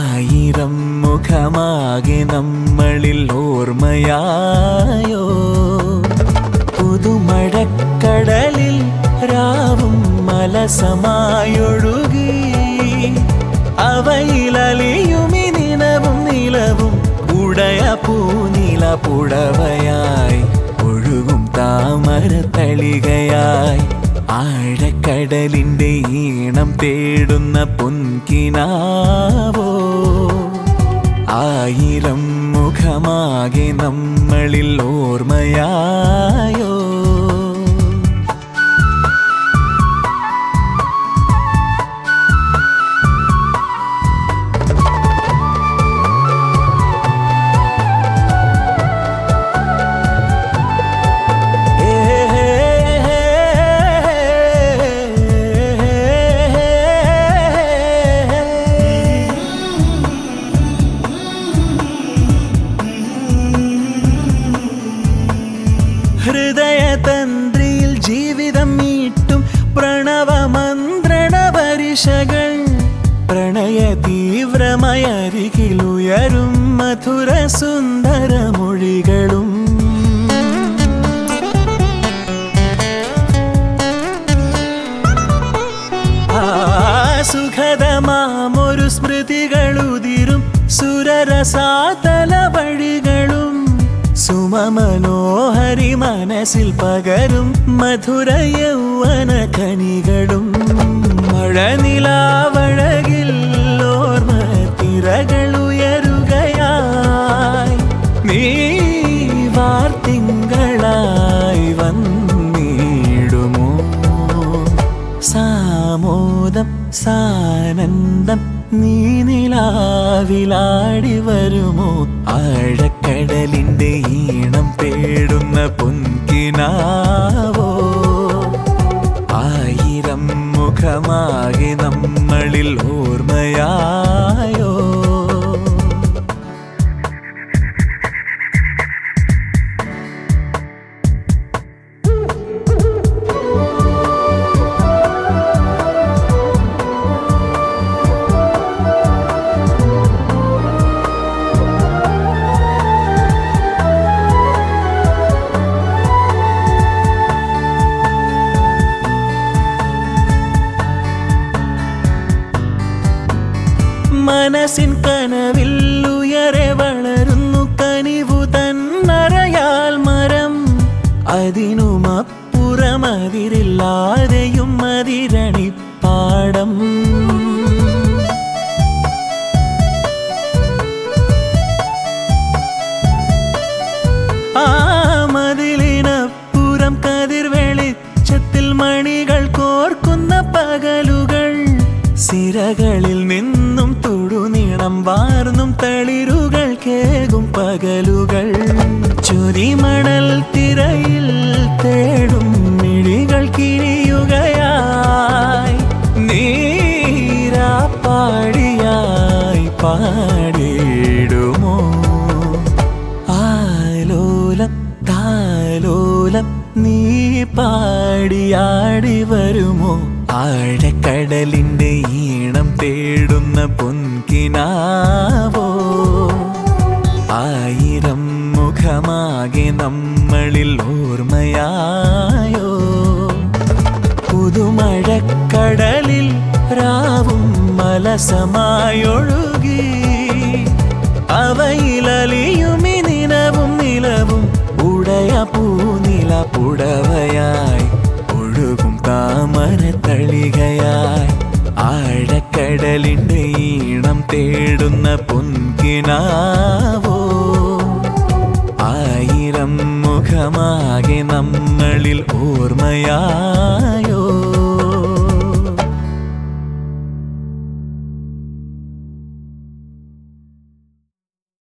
ആയിരം മുഖമാകെ നമ്മളിൽ ഓർമ്മയായോ പുതുമഴക്കടലിൽ രാവും മലസമായൊഴുകി അവയിലലിയുമി നിലവും നിലവും ഉടയ പൂനില പുടവയായി ഒഴുകും താമര തളികയായി ആഴക്കടലിന്റെ ഈണം തേടുന്ന പൊൻകിനാവോ ആയിരം മുഖമാകെ നമ്മളിൽ ഓർമ്മയായോ ഹൃദയതന്ത്രിയിൽ ജീവിതം മീട്ടും പ്രണവമന്ത്രണ പരിശകൾ പ്രണയ തീവ്രമയരികിലുയരും മധുര സുന്ദര മൊഴികളും ആ സുഖതമാമൊരു സ്മൃതികളുതിരും സുരരസാതല വഴികളും സുമമനോഹരി മനസ്സിൽ പകരും മധുര യൗവന കനികളും മഴനിലാവഴകിൽ ഓർമ്മ തിരകൾ ഉയരുകയായി നീ വാർത്തിങ്കളായി വന്നിടുമോ സാമോദം സാനന്ദം നീ നിലാവിലാടി വരുമോ ആഴക്കടലിന്റെ ഈണം തേടുന്ന പൊൻകിനാവോ ആയിരം മുഖമാകെ നമ്മളിൽ ഓർമ്മയായോ മനസ്സിൻ കനവിൽ ഉയരെ വളരുന്നു കനിവു തന്നറയാൽ മരം അതിനുമപ്പുറം അതിരില്ലാതെയും അതിരണിപ്പാടം ആ മതിലിനപ്പുറം കതിർ വെളിച്ചത്തിൽ മണികൾ കോർക്കുന്ന പകലുകൾ സിരകളിൽ നിന്നും തുടുനീളം വാർന്നും തളിരുകൾ കേകും പകലുകൾ ചുരിമണൽ തിരയിൽ തേടും മിഴികൾ കിരിയുകയായി നീരാപ്പാടിയായി പാടിടുമോ ആലോലം താലോലം നീ പാടിയാടി വരുമോ ആഴക്കടലിന്റെ ഈണം തേടുന്ന പൊൻകിനാവോ ആയിരം മുഖമാകെ നമ്മളിൽ ഓർമ്മയായോ പുതുമഴക്കടലിൽ രാവും മലസമായൊഴുകി അവയിലലിയുമി നിലവും നിലവും ഉടയ പൂനില പുടവയായി ഒഴുകും താമര തളികയായി ആഴക്കടലിന്റെ ഈണം തേടുന്ന പൊൻകിനാവോ ആയിരം മുഖമാകെ നമ്മളിൽ ഓർമ്മയാ